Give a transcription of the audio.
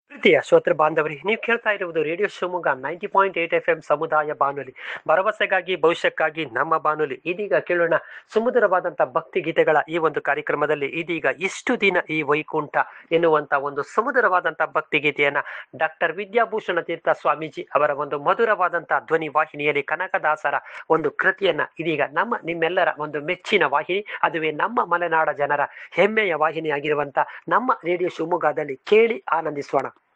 ಪ್ರೀತಿಯ ಶ್ರೋತೃ ಬಾಂಧವರಿ ನೀವು ಕೇಳ್ತಾ ಇರುವುದು radio Shivamogga ninety point eight FM ಎಂ ಸಮುದಾಯ ಬಾನುಲಿ ಭರವಸೆಗಾಗಿ ಭವಿಷ್ಯಕ್ಕಾಗಿ ನಮ್ಮ ಬಾನುಲಿ ಇದೀಗ ಕೇಳೋಣ ಸುಮಧುರವಾದಂಥ ಭಕ್ತಿ ಗೀತೆಗಳ ಈ ಒಂದು ಕಾರ್ಯಕ್ರಮದಲ್ಲಿ ಇದೀಗ ಇಷ್ಟು ದಿನ ಈ ವೈಕುಂಠ ಎನ್ನುವಂತ ಒಂದು ಸುಮಧುರವಾದಂಥ ಭಕ್ತಿ ಗೀತೆಯನ್ನ ಡಾಕ್ಟರ್ ವಿದ್ಯಾಭೂಷಣ ತೀರ್ಥ ಸ್ವಾಮೀಜಿ ಅವರ ಒಂದು ಮಧುರವಾದಂಥ ಧ್ವನಿ ವಾಹಿನಿಯಲ್ಲಿ ಕನಕದಾಸರ ಒಂದು ಕೃತಿಯನ್ನ ಇದೀಗ ನಮ್ಮ ನಿಮ್ಮೆಲ್ಲರ ಒಂದು ಮೆಚ್ಚಿನ ವಾಹಿನಿ ಅದುವೇ ನಮ್ಮ ಮಲೆನಾಡ ಜನರ ಹೆಮ್ಮೆಯ ವಾಹಿನಿಯಾಗಿರುವಂತ ನಮ್ಮ ರೇಡಿಯೋ ಶಿವಮೊಗ್ಗದಲ್ಲಿ ಕೇಳಿ ಆನಂದಿಸೋಣ